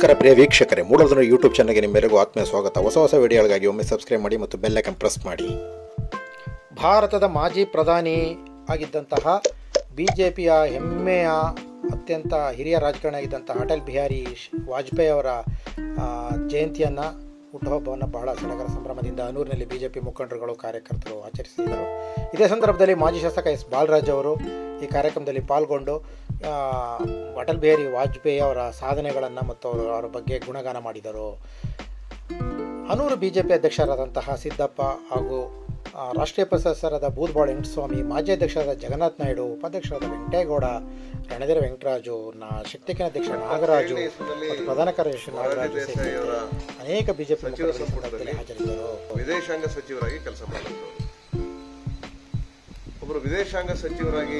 ನಮಸ್ಕಾರ ಪ್ರಿಯ ವೀಕ್ಷಕರೇ ಮೂಡೋದನ್ನು ಯೂಟ್ಯೂಬ್ ಚಾನಲ್ಗೆ ನಿಮ್ಮೆಲ್ಲರಿಗೂ ಆತ್ಮೀಯ ಸ್ವಾಗತ ಹೊಸ ಹೊಸ ವಿಡಿಯೋಗಳಿಗಾಗಿ ಒಮ್ಮೆ ಸಬ್ಸ್ಕ್ರೈಬ್ ಮಾಡಿ ಮತ್ತು ಬೆಲ್ಲೈಕನ್ ಪ್ರೆಸ್ ಮಾಡಿ ಭಾರತದ ಮಾಜಿ ಪ್ರಧಾನಿ ಆಗಿದ್ದಂತಹ ಬಿ ಜೆ ಪಿಯ ಹೆಮ್ಮೆಯ ಅತ್ಯಂತ ಹಿರಿಯ ರಾಜಕಾರಣಿ ಆಗಿದ್ದಂತಹ ಅಟಲ್ ಬಿಹಾರಿ ಶ್- ವಾಜಪೇಯಿ ಅವರ ಆ, ಜಯಂತಿಯನ್ನು ಹುಟ್ಟುಹಬ್ಬವನ್ನು ಬಹಳ ಸಡಗರ ಸಂಭ್ರಮದಿಂದ ಅನೂರಿನಲ್ಲಿ ಬಿ ಜೆ ಪಿ ಮುಖಂಡರುಗಳು ಕಾರ್ಯಕರ್ತರು ಆಚರಿಸಿದರು ಇದೇ ಸಂದರ್ಭದಲ್ಲಿ ಮಾಜಿ ಶಾಸಕ ಎಸ್ ಬಾಲರಾಜ್ ಅವರು ಈ ಕಾರ್ಯಕ್ರಮದಲ್ಲಿ ಪಾಲ್ಗೊಂಡು ಆ, ಅಟಲ್ ಬಿಹಾರಿ ವಾಜಪೇಯಿ ಅವರ ಸಾಧನೆಗಳನ್ನು ಮತ್ತು ಅವರ ಅವರ ಬಗ್ಗೆ ಗುಣಗಾನ ಮಾಡಿದರು ಅನೂರು ಬಿ ಜೆ ಪಿ ಅಧ್ಯಕ್ಷರಾದಂತಹ ಸಿದ್ದಪ್ಪ ಹಾಗೂ ಆ, ರಾಷ್ಟ್ರೀಯ ಪ್ರೊಫೆಸರಾದ ಬೂದ್ಬಾಳ್ ವೆಂಕಟಸ್ವಾಮಿ ಮಾಜಿ ಅಧ್ಯಕ್ಷರಾದ ಜಗನ್ನಾಥ್ ನಾಯ್ಡು ಉಪಾಧ್ಯಕ್ಷರಾದ ವೆಂಕಟೇಗೌಡ ರಣಧೀರ ವೆಂಕಟರಾಜು ನಾ ಶಕ್ತಿಕೇನ ಅಧ್ಯಕ್ಷ ನಾಗರಾಜು ಮತ್ತು ಪ್ರಧಾನ ಕಾರ್ಯದರ್ಶಿ ನಾಗರಾಜು ಸೇರಿದಂತೆ ಅನೇಕ ಬಿಜೆಪಿ ಮುಖಂಡರು ಈ ಸಂದರ್ಭದಲ್ಲಿ ಹಾಜರಿದ್ದರು ವಿದೇಶಾಂಗ ಸಚಿವರಾಗಿ ಕೆಲಸ ಮಾಡಿದ್ರು ಒಬ್ಬರು ವಿದೇಶಾಂಗ ಸಚಿವರಾಗಿ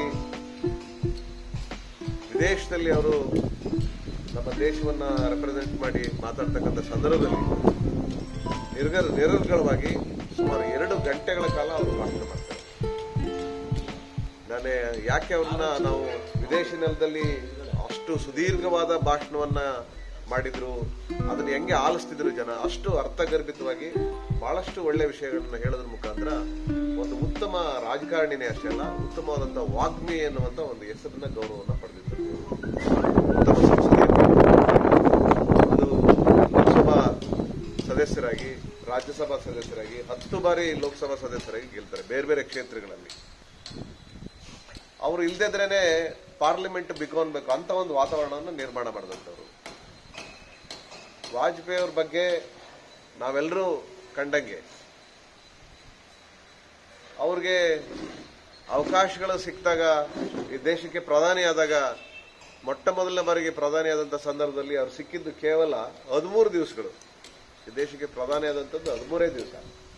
ವಿದೇಶದಲ್ಲಿ ಅವರು ನಮ್ಮ ದೇಶವನ್ನ ರೆಪ್ರೆಸೆಂಟ್ ಮಾಡಿ ಮಾತಾಡ್ತಕ್ಕಂಥ ಸಂದರ್ಭದಲ್ಲಿ ನಿರ್ಗ ನಿರರ್ಗಳವಾಗಿ ಸುಮಾರು ಎರಡು ಗಂಟೆಗಳ ಕಾಲ ಅವರು ಭಾಷಣ ಮಾಡ್ತಾರೆ ನಾನೇ ಯಾಕೆ ಅವ್ರನ್ನ ನಾವು ವಿದೇಶಿ ನೆಲದಲ್ಲಿ ಅಷ್ಟು ಸುದೀರ್ಘವಾದ ಭಾಷಣವನ್ನ ಮಾಡಿದ್ರು ಅದನ್ನ ಹೆಂಗೆ ಆಲಿಸ್ತಿದ್ರು ಜನ ಅಷ್ಟು ಅರ್ಥಗರ್ಭಿತವಾಗಿ ಬಹಳಷ್ಟು ಒಳ್ಳೆ ವಿಷಯಗಳನ್ನ ಹೇಳೋದ್ರ ಮುಖಾಂತರ ಒಂದು ಉತ್ತಮ ರಾಜಕಾರಣಿನೇ ಅಷ್ಟೇ ಅಲ್ಲ ಉತ್ತಮವಾದಂತ ವಾಗ್ಮಿ ಎನ್ನುವಂತ ಒಂದು ಹೆಸರನ್ನ ಗೌರವವನ್ನ ಪಡೆದಿದ್ದರು ಉತ್ತಮ ಸಂಸದೀಯ ಅದು ಲೋಕಸಭಾ ಸದಸ್ಯರಾಗಿ ರಾಜ್ಯಸಭಾ ಸದಸ್ಯರಾಗಿ ಹತ್ತು ಬಾರಿ ಲೋಕಸಭಾ ಸದಸ್ಯರಾಗಿ ಗೆಲ್ತಾರೆ ಬೇರೆ ಬೇರೆ ಕ್ಷೇತ್ರಗಳಲ್ಲಿ ಅವರು ಇಲ್ದಿದ್ರೇನೆ ಪಾರ್ಲಿಮೆಂಟ್ ಬಿಕ್ಕೋನ್ಬೇಕು ಅಂತ ಒಂದು ವಾತಾವರಣವನ್ನು ನಿರ್ಮಾಣ ಮಾಡಿದಂಥವ್ರು ವಾಜಪೇಯಿ ಅವ್ರ ಬಗ್ಗೆ ನಾವೆಲ್ಲರೂ ಕಂಡಂಗೆ ಅವ್ರಿಗೆ ಅವಕಾಶಗಳು ಸಿಕ್ಕಿದಾಗ ಈ ದೇಶಕ್ಕೆ ಪ್ರಧಾನಿ ಆದಾಗ ಮೊಟ್ಟ ಮೊದಲನೇ ಬಾರಿಗೆ ಪ್ರಧಾನಿ ಆದಂತ ಸಂದರ್ಭದಲ್ಲಿ ಅವ್ರು ಸಿಕ್ಕಿದ್ದು ಕೇವಲ ಹದಿಮೂರು ದಿವಸಗಳು ಈ ದೇಶಕ್ಕೆ ಪ್ರಧಾನಿ ಆದಂತದ್ದು ಹದಿಮೂರೇ ದಿವಸ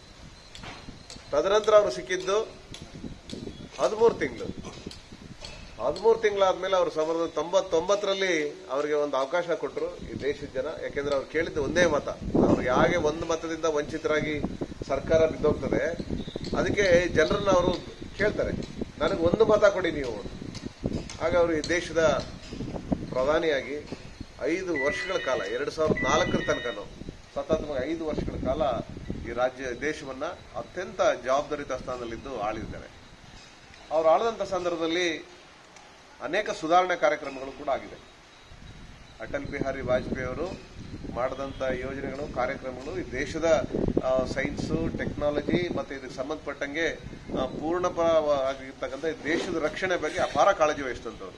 ತದನಂತರ ಅವರು ಸಿಕ್ಕಿದ್ದು ಹದಿಮೂರು ತಿಂಗಳು ಹದಿಮೂರು ತಿಂಗಳಾದ್ಮೇಲೆ ಅವ್ರು ಸಾವಿರದ ತೊಂಬತ್ತೊಂಬತ್ತರಲ್ಲಿ ಅವರಿಗೆ ಒಂದು ಅವಕಾಶ ಕೊಟ್ಟರು ಈ ದೇಶದ ಜನ ಯಾಕೆಂದ್ರೆ ಅವ್ರು ಕೇಳಿದ್ದು ಒಂದೇ ಮತ ಅವ್ರಿಗೆ ಹಾಗೆ ಒಂದು ಮತದಿಂದ ವಂಚಿತರಾಗಿ ಸರ್ಕಾರ ಬಿದ್ದೋಗ್ತದೆ ಅದಕ್ಕೆ ಜನರನ್ನ ಅವರು ಕೇಳ್ತಾರೆ ನನಗೆ ಒಂದು ಮತ ಕೊಡಿ ನೀವು ಅಂತ. ಆಗ ಅವರು ಈ ದೇಶದ ಪ್ರಧಾನಿಯಾಗಿ ಐದು ವರ್ಷಗಳ ಕಾಲ ಎರಡು ಸಾವಿರದ ನಾಲ್ಕರ ತನಕನೂ ಸತತವಾಗಿ ಐದು ವರ್ಷಗಳ ಕಾಲ ಈ ರಾಜ್ಯ ದೇಶವನ್ನ ಅತ್ಯಂತ ಜವಾಬ್ದಾರಿತ ಸ್ಥಾನದಲ್ಲಿದ್ದು ಆಳಿದ್ದಾರೆ ಅವ್ರು ಆಳದಂತ ಸಂದರ್ಭದಲ್ಲಿ ಅನೇಕ ಸುಧಾರಣಾ ಕಾರ್ಯಕ್ರಮಗಳು ಕೂಡ ಆಗಿದೆ ಅಟಲ್ ಬಿಹಾರಿ ವಾಜಪೇಯಿ ಅವರು ಮಾಡಿದಂತ ಯೋಜನೆಗಳು ಕಾರ್ಯಕ್ರಮಗಳು ಈ ದೇಶದ ಸೈನ್ಸು ಟೆಕ್ನಾಲಜಿ ಮತ್ತೆ ಇದಕ್ಕೆ ಸಂಬಂಧಪಟ್ಟಂಗೆ ಆ, ಪೂರ್ಣಪರವಾಗಿರ್ತಕ್ಕಂಥ ಈ ದೇಶದ ರಕ್ಷಣೆ ಬಗ್ಗೆ ಅಪಾರ ಕಾಳಜಿ ವಹಿಸಿದಂಥವ್ರು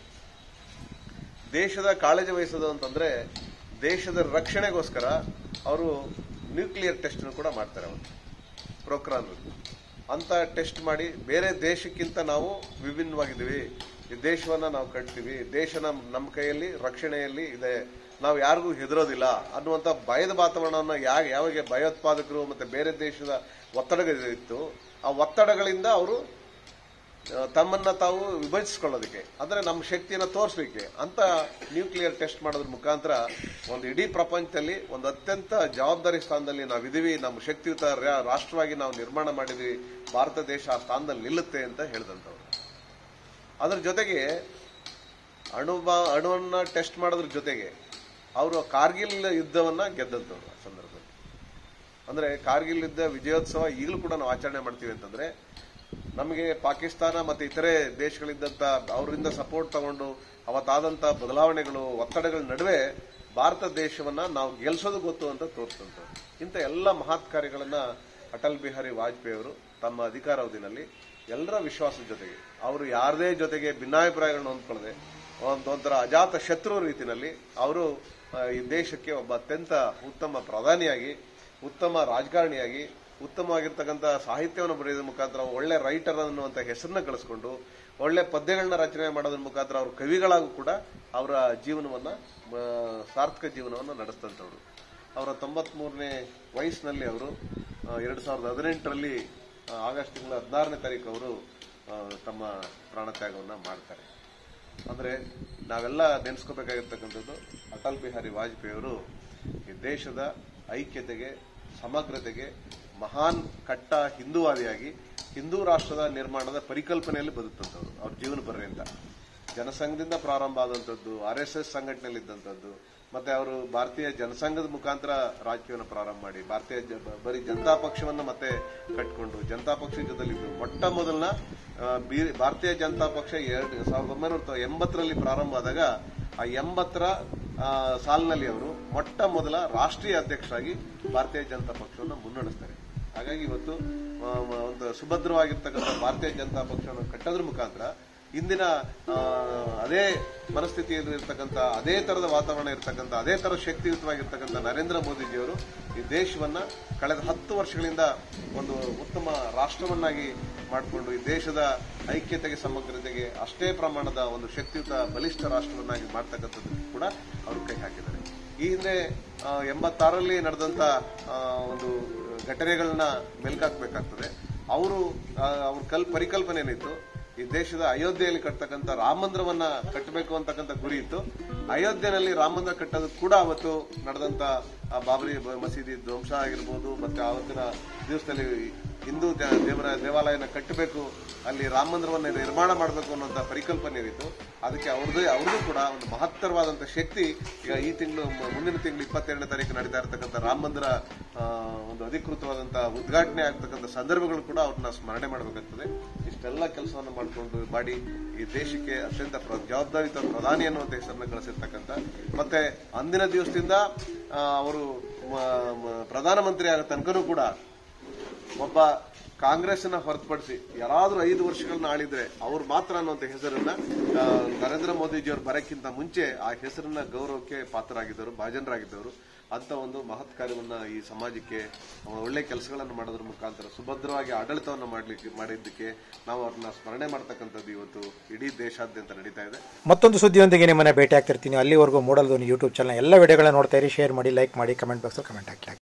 ದೇಶದ ಕಾಳಜಿ ವಹಿಸೋದು ಅಂತಂದ್ರೆ ದೇಶದ ರಕ್ಷಣೆಗೋಸ್ಕರ ಅವರು ನ್ಯೂಕ್ಲಿಯರ್ ಟೆಸ್ಟ್ ಕೂಡ ಮಾಡ್ತಾರೆ ಅವರು ಪ್ರೋಕ್ರಾನ್ ಅಂತ ಟೆಸ್ಟ್ ಮಾಡಿ ಬೇರೆ ದೇಶಕ್ಕಿಂತ ನಾವು ವಿಭಿನ್ನವಾಗಿದ್ದೀವಿ ಈ ದೇಶವನ್ನ ನಾವು ಕಟ್ತೀವಿ ದೇಶ ನಮ್ ನಮ್ಮ ಕೈಯಲ್ಲಿ ರಕ್ಷಣೆಯಲ್ಲಿ ಇದೆ ನಾವು ಯಾರಿಗೂ ಹೆದರೋದಿಲ್ಲ ಅನ್ನುವಂಥ ಭಯದ ವಾತಾವರಣವನ್ನು ಯಾವ ಯಾವಾಗ ಭಯೋತ್ಪಾದಕರು ಮತ್ತೆ ಬೇರೆ ದೇಶದ ಒತ್ತಡಗಳಿತ್ತು ಆ ಒತ್ತಡಗಳಿಂದ ಅವರು ಆ, ತಮ್ಮನ್ನ ತಾವು ವಿಭಜಿಸಿಕೊಳ್ಳೋದಕ್ಕೆ ಅಂದ್ರೆ ನಮ್ಮ ಶಕ್ತಿಯನ್ನ ತೋರಿಸ್ಲಿಕ್ಕೆ ಅಂತ ನ್ಯೂಕ್ಲಿಯರ್ ಟೆಸ್ಟ್ ಮಾಡೋದ್ರ ಮುಖಾಂತರ ಒಂದು ಇಡೀ ಪ್ರಪಂಚದಲ್ಲಿ ಒಂದು ಅತ್ಯಂತ ಜವಾಬ್ದಾರಿ ಸ್ಥಾನದಲ್ಲಿ ನಾವಿದೀವಿ ನಮ್ಮ ಶಕ್ತಿಯುತ ರಾ- ರಾಷ್ಟ್ರವಾಗಿ ನಾವು ನಿರ್ಮಾಣ ಮಾಡಿದೀವಿ ಭಾರತ ದೇಶ ಆ ಸ್ಥಾನದಲ್ಲಿ ನಿಲ್ಲುತ್ತೆ ಅಂತ ಹೇಳಿದಂಥವ್ರು ಅದ್ರ ಜೊತೆಗೆ ಅಣು ಬಾ ಅಣುವನ್ನ ಟೆಸ್ಟ್ ಮಾಡೋದ್ರ ಜೊತೆಗೆ ಅವರು ಕಾರ್ಗಿಲ್ ಯುದ್ಧವನ್ನ ಗೆದ್ದಂಥವ್ರು ಆ ಸಂದರ್ಭದಲ್ಲಿ ಅಂದ್ರೆ ಕಾರ್ಗಿಲ್ ಯುದ್ಧ ವಿಜಯೋತ್ಸವ ಈಗಲೂ ಕೂಡ ನಾವು ಆಚರಣೆ ಮಾಡ್ತೀವಿ ಅಂತಂದ್ರೆ ನಮಗೆ ಪಾಕಿಸ್ತಾನ ಮತ್ತೆ ಇತರೆ ದೇಶಗಳಿದ್ದಂತ ಅವರಿಂದ ಸಪೋರ್ಟ್ ತಗೊಂಡು ಅವತ್ತಾದಂತ ಬದಲಾವಣೆಗಳು ಒತ್ತಡಗಳ ನಡುವೆ ಭಾರತ ದೇಶವನ್ನ ನಾವು ಗೆಲ್ಸೋದು ಗೊತ್ತು ಅಂತ ತೋರಿಸ್ತಂಥವ್ರು ಇಂಥ ಎಲ್ಲ ಮಹತ್ ಕಾರ್ಯಗಳನ್ನ ಅಟಲ್ ಬಿಹಾರಿ ವಾಜಪೇಯಿ ಅವರು ತಮ್ಮ ಅಧಿಕಾರಾವಧಿನಲ್ಲಿ ಎಲ್ಲರ ವಿಶ್ವಾಸದ ಜೊತೆಗೆ ಅವರು ಯಾರದೇ ಜೊತೆಗೆ ಭಿನ್ನಾಭಿಪ್ರಾಯಗಳನ್ನ ಹೊಂದ್ಕೊಳ್ಳದೆ ಒಂದು ಒಂಥರ ಅಜಾತ ಶತ್ರು ರೀತಿಯಲ್ಲಿ ಅವರು ಆ, ಈ ದೇಶಕ್ಕೆ ಒಬ್ಬ ಅತ್ಯಂತ ಉತ್ತಮ ಪ್ರಧಾನಿಯಾಗಿ ಉತ್ತಮ ರಾಜಕಾರಣಿಯಾಗಿ ಉತ್ತಮವಾಗಿರ್ತಕ್ಕಂಥ ಸಾಹಿತ್ಯವನ್ನು ಬರೆಯೋದ್ರ ಮುಖಾಂತರ ಒಳ್ಳೆ ರೈಟರ್ ಅನ್ನುವಂಥ ಹೆಸರನ್ನ ಗಳಿಸ್ಕೊಂಡು ಒಳ್ಳೆ ಪದ್ಯಗಳನ್ನ ರಚನೆ ಮಾಡೋದ್ರ ಮುಖಾಂತರ ಅವರು ಕವಿಗಳಾಗೂ ಕೂಡ ಅವರ ಜೀವನವನ್ನ ಆ, ಸಾರ್ಥಕ ಜೀವನವನ್ನು ನಡೆಸ್ತಂಥವ್ರು ಅವರ ತೊಂಬತ್ಮೂರನೇ ವಯಸ್ಸಿನಲ್ಲಿ ಅವರು ಎರಡು ಸಾವಿರದ ಹದಿನೆಂಟರಲ್ಲಿ ಆಗಸ್ಟ್ ತಿಂಗಳ ಹದಿನಾರನೇ ತಾರೀಕು ಅವರು ಆ, ತಮ್ಮ ಪ್ರಾಣತ್ಯಾಗವನ್ನ ಮಾಡ್ತಾರೆ ಅಂದ್ರೆ ನಾವೆಲ್ಲ ನೆನೆಸ್ಕೋಬೇಕಾಗಿರ್ತಕ್ಕಂಥದ್ದು ಅಟಲ್ ಬಿಹಾರಿ ವಾಜಪೇಯಿ ಅವರು ಈ ದೇಶದ ಐಕ್ಯತೆಗೆ ಸಮಗ್ರತೆಗೆ ಮಹಾನ್ ಕಟ್ಟ ಹಿಂದೂವಾದಿಯಾಗಿ ಹಿಂದೂ ರಾಷ್ಟ್ರದ ನಿರ್ಮಾಣದ ಪರಿಕಲ್ಪನೆಯಲ್ಲಿ ಬದುಕಂಥವ್ರು ಅವ್ರ ಜೀವನ ಪರ್ಯಂತ ಜನಸಂಘದಿಂದ ಪ್ರಾರಂಭ ಆದಂಥದ್ದು ಆರ್ ಎಸ್ ಎಸ್ ಸಂಘಟನೆಯಲ್ಲಿದ್ದಂಥದ್ದು ಮತ್ತೆ ಅವರು ಭಾರತೀಯ ಜನಸಂಘದ ಮುಖಾಂತರ ರಾಜಕೀಯವನ್ನು ಪ್ರಾರಂಭ ಮಾಡಿ ಭಾರತೀಯ ಜ- ಬ- ಬರೀ ಜನತಾ ಪಕ್ಷವನ್ನ ಮತ್ತೆ ಕಟ್ಕೊಂಡು ಜನತಾ ಪಕ್ಷದ ಜೊತೆಲಿದ್ದು ಮೊಟ್ಟ ಮೊದಲನ ಆ, ಬಿ- ಭಾರತೀಯ ಜನತಾ ಪಕ್ಷ ಎರಡು ಸಾವಿರದ ಒಂಬೈನೂರ ತೊ- ಎಂಬತ್ತರಲ್ಲಿ ಪ್ರಾರಂಭ ಆದಾಗ ಆ ಎಂಬತ್ತರ ಆ, ಸಾಲಿನಲ್ಲಿ ಅವರು ಮೊಟ್ಟ ಮೊದಲ ರಾಷ್ಟ್ರೀಯ ಅಧ್ಯಕ್ಷರಾಗಿ ಭಾರತೀಯ ಜನತಾ ಪಕ್ಷವನ್ನು ಮುನ್ನಡೆಸ್ತಾರೆ ಹಾಗಾಗಿ ಇವತ್ತು ಆ, ಮ- ಒಂದು ಸುಭದ್ರವಾಗಿರ್ತಕ್ಕಂಥ ಭಾರತೀಯ ಜನತಾ ಪಕ್ಷವನ್ನು ಕಟ್ಟೋದ್ರ ಮುಖಾಂತರ ಇಂದಿನ ಆ, ಅದೇ ಮನಸ್ಥಿತಿಯಲ್ಲಿ ಇರ್ತಕ್ಕಂಥ ಅದೇ ತರದ ವಾತಾವರಣ ಇರ್ತಕ್ಕಂಥ ಅದೇ ತರ ಶಕ್ತಿಯುತವಾಗಿರ್ತಕ್ಕಂಥ ನರೇಂದ್ರ ಮೋದಿಜಿಯವರು ಈ ದೇಶವನ್ನ ಕಳೆದ ಹತ್ತು ವರ್ಷಗಳಿಂದ ಒಂದು ಉತ್ತಮ ರಾಷ್ಟ್ರವನ್ನಾಗಿ ಮಾಡಿಕೊಂಡು ಈ ದೇಶದ ಐಕ್ಯತೆಗೆ ಸಮಗ್ರತೆಗೆ ಅಷ್ಟೇ ಪ್ರಮಾಣದ ಒಂದು ಶಕ್ತಿಯುತ ಬಲಿಷ್ಠ ರಾಷ್ಟ್ರವನ್ನಾಗಿ ಮಾಡ್ತಕ್ಕಂಥದ್ದು ಕೂಡ ಅವರು ಕೈ ಹಾಕಿದ್ದಾರೆ ಈ ಹಿಂದೆ ಆ, ಎಂಬತ್ತಾರರಲ್ಲಿ ನಡೆದಂತ ಆ, ಒಂದು ಘಟನೆಗಳನ್ನ ಮೆಲ್ಕಾಕ್ಬೇಕಾಗ್ತದೆ ಅವರು ಅವ್ರ ಕಲ್ ಪರಿಕಲ್ಪನೆ ಏನಿತ್ತು ಈ ದೇಶದ ಅಯೋಧ್ಯೆಯಲ್ಲಿ ಕಟ್ತಕ್ಕಂಥ ರಾಮ ಮಂದಿರವನ್ನ ಕಟ್ಟಬೇಕು ಅಂತಕ್ಕಂಥ ಗುರಿ ಇತ್ತು ಅಯೋಧ್ಯೆನಲ್ಲಿ ರಾಮ ಮಂದಿರ ಕಟ್ಟೋದು ಕೂಡ ಅವತ್ತು ನಡೆದಂತ ಆ ಬಾಬರಿ ಬ- ಮಸೀದಿ ಧ್ವಂಸ ಆಗಿರ್ಬೋದು ಮತ್ತೆ ಆವತ್ತಿನ ದಿವಸದಲ್ಲಿ ಹಿಂದೂ ದ- ದೇವರ ದೇವಾಲಯನ ಕಟ್ಟಬೇಕು ಅಲ್ಲಿ ರಾಮ ಮಂದಿರವನ್ನ ನಿರ್ಮಾಣ ಮಾಡಬೇಕು ಅನ್ನೋಂಥ ಪರಿಕಲ್ಪನೆ ಇತ್ತು ಅದಕ್ಕೆ ಅವ್ರದ್ದು ಅವ್ರದ್ದು ಕೂಡ ಒಂದು ಮಹತ್ತರವಾದಂತ ಶಕ್ತಿ ಈಗ ಈ ತಿಂಗಳು ಮುಂದಿನ ತಿಂಗಳು ಇಪ್ಪತ್ತೆರಡನೇ ತಾರೀಕು ನಡೀತಾ ಇರತಕ್ಕಂಥ ರಾಮ ಮಂದಿರ ಆ, ಒಂದು ಅಧಿಕೃತವಾದಂತಹ ಉದ್ಘಾಟನೆ ಆಗ್ತಕ್ಕಂಥ ಸಂದರ್ಭಗಳು ಕೂಡ ಅವ್ರನ್ನ ಸ್ಮರಣೆ ಮಾಡಬೇಕಾಗ್ತದೆ ಇಷ್ಟೆಲ್ಲ ಕೆಲಸವನ್ನು ಮಾಡಿಕೊಂಡು ಮಾಡಿ ಈ ದೇಶಕ್ಕೆ ಅತ್ಯಂತ ಪ್ರ- ಜವಾಬ್ದಾರಿಯುತ ಪ್ರಧಾನಿ ಅನ್ನುವಂತ ಹೆಸರನ್ನ ಗಳಿಸಿರ್ತಕ್ಕಂಥ ಮತ್ತೆ ಅಂದಿನ ದಿವಸದಿಂದ ಆ, ಅವರು ಮ- ಮ- ಪ್ರಧಾನಮಂತ್ರಿ ಆಗೋ ತನಕನೂ ಕೂಡ ಒಬ್ಬ ಕಾಂಗ್ರೆಸ್ನ ಹೊರತುಪಡಿಸಿ ಯಾರಾದ್ರೂ ಐದು ವರ್ಷಗಳನ್ನ ಆಳಿದ್ರೆ ಅವ್ರು ಮಾತ್ರ ಅನ್ನುವಂತ ಹೆಸರನ್ನ ಆ, ನರೇಂದ್ರ ಮೋದಿಜಿಯವರು ಬರಕ್ಕಿಂತ ಮುಂಚೆ ಆ ಹೆಸರನ್ನ ಗೌರವಕ್ಕೆ ಪಾತ್ರರಾಗಿದ್ದವರು ಭಾಜನರಾಗಿದ್ದವರು ಅಂತ ಒಂದು ಮಹತ್ ಕಾರ್ಯವನ್ನ ಈ ಸಮಾಜಕ್ಕೆ ಒಳ್ಳೆ ಕೆಲಸಗಳನ್ನು ಮಾಡೋದ್ರ ಮುಖಾಂತರ ಸುಭದ್ರವಾಗಿ ಆಡಳಿತವನ್ನು ಮಾಡ್ಲಿಕ್ಕೆ ಮಾಡಿದ್ದಕ್ಕೆ ನಾವು ಅವ್ರನ್ನ ಸ್ಮರಣೆ ಮಾಡ್ತಕ್ಕಂಥದ್ದು ಇವತ್ತು ಇಡೀ ದೇಶಾದ್ಯಂತ ನಡೀತಾ ಇದೆ ಮತ್ತೊಂದು ಸುದ್ದಿಯೊಂದಿಗೆ ನಿಮ್ಮನ್ನ ಭೇಟಿ ಆಗ್ತಿರ್ತೀನಿ ಅಲ್ಲಿವರೆಗೂ ಮೂಡಲ್ದು ಯೂಟ್ಯೂಬ್ ಚಾನಲ್ ಎಲ್ಲ ವಿಡಿಯೋಗಳನ್ನ ನೋಡ್ತಾ ಇರಿ ಶೇರ್ ಮಾಡಿ ಲೈಕ್ ಮಾಡಿ ಕಮೆಂಟ್ ಬಾಕ್ಸಲ್ಲಿ ಕಮೆಂಟ್ ಹಾಕಿ